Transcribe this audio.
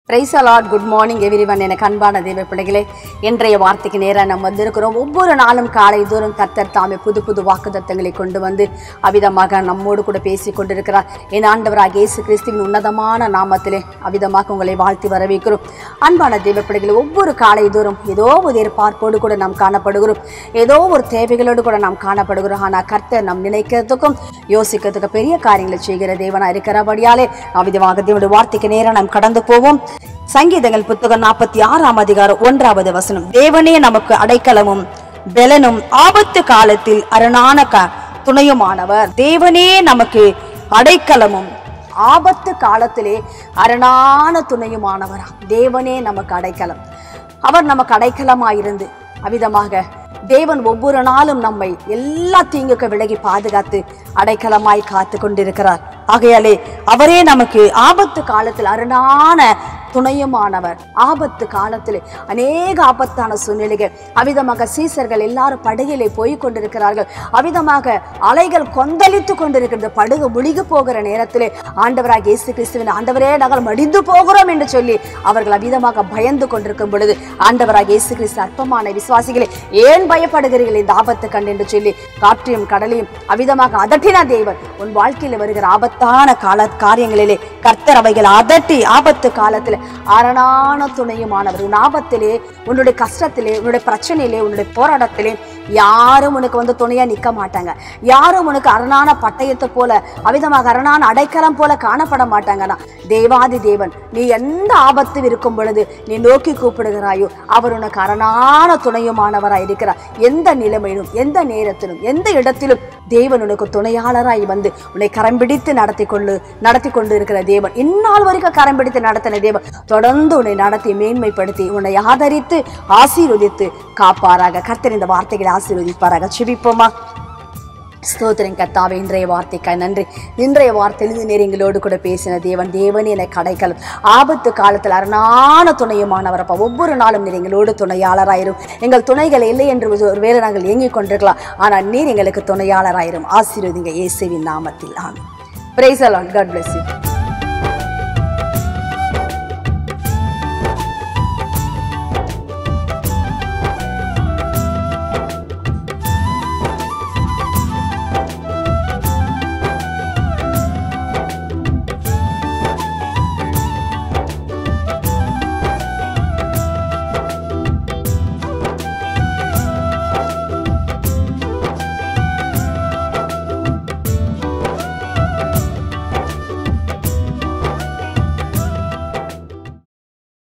price அலாட் good morning everyone எனக்கு அன்பான தெய்வ பிள்ளைகளே இன்றைய வார்த்தைக்கு நேராக நம்ம வந்திருக்கிறோம் ஒவ்வொரு நாளும் காலை தோறும் கர்த்தர் தாமே புது புது வாக்குத்தத்தங்களை கொண்டு வந்து அவிதமாக நம்மோடு கூட பேசி கொண்டிருக்கிறார் என் ஆண்டவராக இயேசு கிறிஸ்துவின் உன்னதமான நாமத்திலே அவிதமாக உங்களை வாழ்த்தி வரவேற்கிறோம் அன்பான தெய்வ பிள்ளைகளே ஒவ்வொரு காலை தோறும் ஏதோ ஒரு எதிர்பார்ப்போடு கூட நாம் காணப்படுகிறோம் ஏதோ ஒரு தேவைகளோடு கூட நாம் காணப்படுகிறோம் ஆனால் கர்த்தர் நாம் நினைக்கிறதுக்கும் யோசிக்கிறதுக்கு பெரிய காரியங்களை செய்கிற தேவனா இருக்கிறபடியாலே அவிதமாக தேவனுடைய வார்த்தைக்கு நேரம் நாம் கடந்து போவோம் சங்கீதங்கள் புத்தகம் நாற்பத்தி ஆறாம் அதிகாரம் ஒன்றாவது வசனம் தேவனே நமக்கு அடைக்கலமும் பெலனும் ஆபத்து காலத்தில் அரணான க துணையுமானவர் தேவனே நமக்கு அடைக்கலமும் ஆபத்து காலத்திலே அரணான துணையுமானவர் தேவனே நமக்கு அடைக்கலம் அவர் நமக்கு அடைக்கலமாயிருந்து அவிதமாக தேவன் ஒவ்வொரு நாளும் நம்மை எல்லா தீங்குக்கு விலகி பாதுகாத்து அடைக்கலமாய் காத்து கொண்டிருக்கிறார் ஆகையாலே அவரே நமக்கு ஆபத்து காலத்தில் அருணான துணையுமானவர் ஆபத்து காலத்தில் அநேக ஆபத்தான சூழ்நிலைகள் அவிதமாக சீசர்கள் எல்லாரும் படகிலே போய் கொண்டிருக்கிறார்கள் அவிதமாக அலைகள் கொந்தளித்து கொண்டிருக்கிறது படகு முழுகி போகிற நேரத்திலே ஆண்டவராக இயேசு கிறிஸ்துவின் ஆண்டவரே நாங்கள் மடிந்து போகிறோம் என்று சொல்லி அவர்கள் அவிதமாக பயந்து கொண்டிருக்கும் பொழுது ஆண்டவராக இயேசு கிறிஸ்து அற்பமான விசுவாசிகளே ஏன் பயப்படுகிறீர்கள் இந்த ஆபத்து கண்டு என்று சொல்லி காற்றையும் கடலையும் அவிதமாக அதட்டின தேவன் உன் வாழ்க்கையில் வருகிற ஆபத்தான கால காரியங்களிலே கர்த்தர் அவைகள் அதட்டி ஆபத்து காலத்தில் அரணான துணையுமானவர் உன் ஆபத்திலே உன்னுடைய கஷ்டத்திலே உன்னுடைய பிரச்சனையிலே உன்னுடைய போராட்டத்திலே யாரும் உனக்கு வந்து துணையா நிற்க மாட்டாங்க யாரும் உனக்கு அரணான பட்டயத்தை போல அவிதமாக அரணான அடைக்கலம் போல காணப்பட மாட்டாங்கன்னா தேவாதி தேவன் நீ எந்த ஆபத்து இருக்கும் பொழுது நீ நோக்கி கூப்பிடுகிறாயோ அவர் உனக்கு அரணான துணையுமானவராய் இருக்கிறார் எந்த நிலைமையிலும் எந்த நேரத்திலும் எந்த இடத்திலும் தேவன் உனக்கு துணையாளராய் வந்து உன்னை கரம் பிடித்து நடத்தி கொண்டு நடத்தி கொண்டு இருக்கிற தேவன் இந்நாள் வரைக்கும் கரம் பிடித்து நடத்தின தேவன் தொடர்ந்து உன்னை நடத்தி மேன்மைப்படுத்தி உன்னை ஆதரித்து ஆசீர்வதித்து காப்பாராக கர்த்தர் இந்த வார்த்தைகளை ஆசீர்வதிப்பாராக செபிப்போமா ஸ்தோத்திரம் கர்த்தாவே இன்றைய வார்த்தைக்காய் நன்றி இன்றைய வார்த்தையில் நீர் எங்களோடு கூட பேசின தேவன் தேவன் என கடைக்கலம் ஆபத்து காலத்தில் அரணான துணையுமானவரப்பா ஒவ்வொரு நாளும் நீர் எங்களோடு துணையாளராயிரும் எங்கள் துணைகள் இல்லை என்று ஒரு வேலை நாங்கள் இயங்கிக் கொண்டிருக்கலாம் ஆனால் நீர் எங்களுக்கு துணையாளராயிரும் ஆசீர்வதிங்க இயேசுவின் நாமத்தில் ஆமென் பிரைஸ் அலான் காட் bless you